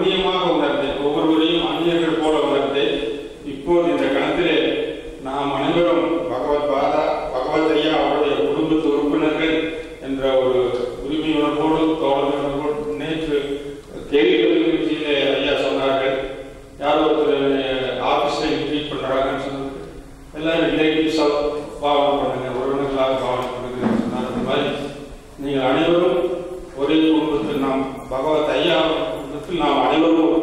அந்நியமாக உணர்ந்தேன் ஒவ்வொருவரையும் அந்நியர்கள் போல உணர்ந்தேன் இப்போது இந்த கணத்திலே நாம் அனைவரும் பகவத் பாதா பகவத் ஐயா அவருடைய குடும்பத்து உறுப்பினர்கள் என்ற ஒரு உரிமை உணர்வோடு தோழர்களோடு நேற்று கேள்வி பதில் நிகழ்ச்சியிலே ஐயா சொன்னார்கள் யாரோ ஒருத்தர் ஆஃபீஸில் ட்ரீட் பண்ணுறாங்கன்னு சொன்னாங்க எல்லாரும் ரிலேட்டிவ்ஸாக பாவனை பண்ணுங்க உறவினர்களாக பாவனை பண்ணுங்க சொன்னார் அந்த மாதிரி நீங்கள் அனைவரும் ஒரே குடும்பத்தில் நாம் பகவத் ஐயா குடும்பத்தில் நாம் அனைவரும்